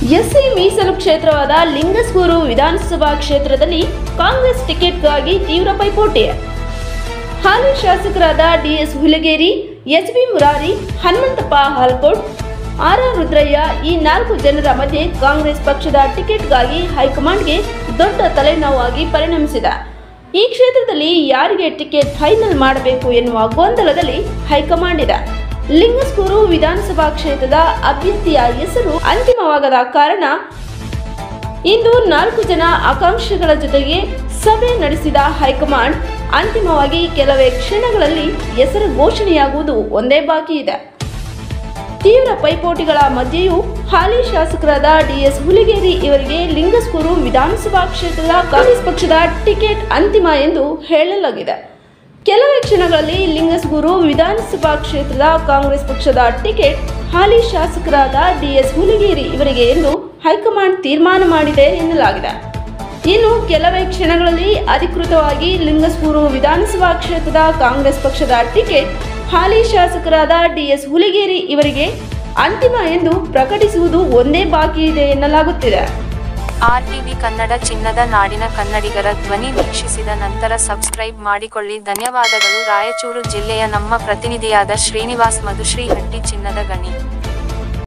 SC ಮೀಸಲು ಕ್ಷೇತ್ರವಾದ ಲಿಂಗಸ್ಗೂರು ವಿಧಾನಸಭಾ ಕ್ಷೇತ್ರದಲ್ಲಿ ಕಾಂಗ್ರೆಸ್ ಟಿಕೆಟ್ಗಾಗಿ ತೀವ್ರ ಪೈಪೋಟಿ ಹಾಲಿ ಶಾಸಕರಾದ DS Hulageri H B Murari Hanumanthappa Halkot R R Rudrayya ಈ ನಾಲ್ಕು ಜನರ ಮಧ್ಯೆ ಕಾಂಗ್ರೆಸ್ ಪಕ್ಷದ ಟಿಕೆಟ್ಗಾಗಿ ಹೈಕಮಾಂಡ್ಗೆ ದೊಡ್ಡ ತಲೆನೋವಾಗಿ ಪರಿಣಮಿಸಿದೆ ಈ ಕ್ಷೇತ್ರದಲ್ಲಿ ಯಾರಿಗೆ ಟಿಕೆಟ್ ಫೈನಲ್ ಮಾಡಬೇಕು ಎನ್ನುವ ಗೊಂದಲದಲ್ಲಿ ಹೈಕಮಾಂಡ್ ಇದೆ ಲಿಂಗಸ್ಕೂರು ವಿಧಾನಸಭಾ ಕ್ಷೇತ್ರದ ಅಭ್ಯರ್ಥಿಯ ಹೆಸರು ಅಂತಿಮವಾಗದ ಕಾರಣ ಇಂದು ನಾಲ್ಕು ಜನ ಆಕಾಂಕ್ಷಿಗಳ ಜೊತೆಗೆ ಸಭೆ ನಡೆಸಿದ ಹೈಕಮಾಂಡ್ ಅಂತಿಮವಾಗಿ ಕೆಲವೇ ಕ್ಷಣಗಳಲ್ಲಿ ಹೆಸರು ಘೋಷಣೆಯಾಗುವುದು ಒಂದೇ ಬಾಕಿ ಇದೆ ತೀವ್ರ ಪೈಪೋಟಿಗಳ ಮಧ್ಯೆಯೂ ಹಾಲಿ ಶಾಸಕರಾದ ಡಿಎಸ್ ಹುಲಿಗೇರಿ ಇವರಿಗೆ ಲಿಂಗಸ್ಕೂರು ವಿಧಾನಸಭಾ ಕ್ಷೇತ್ರದ ಕಾಂಗ್ರೆಸ್ ಪಕ್ಷದ ಟಿಕೆಟ್ ಅಂತಿಮ ಎಂದು ಹೇಳಲಾಗಿದೆ ಕೆಲವೇ ಕ್ಷಣಗಳಲ್ಲಿ ಲಿಂಗಸ್ಗೂರು ವಿಧಾನಸಭಾ ಕ್ಷೇತ್ರದ ಕಾಂಗ್ರೆಸ್ ಪಕ್ಷದ ಟಿಕೆಟ್ ಹಾಲಿ ಶಾಸಕರಾದ ಡಿಎಸ್ ಹುಲಿಗೇರಿ ಇವರಿಗೆ ಎಂದು ಹೈಕಮಾಂಡ್ ತೀರ್ಮಾನ ಮಾಡಿದೆ ಎನ್ನಲಾಗಿದೆ ಇನ್ನು ಕೆಲವೇ ಕ್ಷಣಗಳಲ್ಲಿ ಅಧಿಕೃತವಾಗಿ ಲಿಂಗಸ್ಗೂರು ವಿಧಾನಸಭಾ ಕ್ಷೇತ್ರದ ಕಾಂಗ್ರೆಸ್ ಪಕ್ಷದ ಟಿಕೆಟ್ ಹಾಲಿ ಶಾಸಕರಾದ ಡಿಎಸ್ ಹುಲಿಗೇರಿ ಇವರಿಗೆ ಅಂತಿಮ ಎಂದು ಪ್ರಕಟಿಸುವುದು ಒಂದೇ ಬಾಕಿ ಇದೆ ಎನ್ನಲಾಗುತ್ತಿದೆ ಆರ್ಟಿವಿ ಕನ್ನಡ ಚಿನ್ನದ ನಾಡಿನ ಕನ್ನಡಿಗರ ಧ್ವನಿ ವೀಕ್ಷಿಸಿದ ನಂತರ ಸಬ್ಸ್ಕ್ರೈಬ್ ಮಾಡಿಕೊಳ್ಳಿ ಧನ್ಯವಾದಗಳು ರಾಯಚೂರು ಜಿಲ್ಲೆಯ ನಮ್ಮ ಪ್ರತಿನಿಧಿಯಾದ ಶ್ರೀನಿವಾಸ್ ಮಧುಶ್ರೀ ಹಟ್ಟಿ ಚಿನ್ನದ ಗಣಿ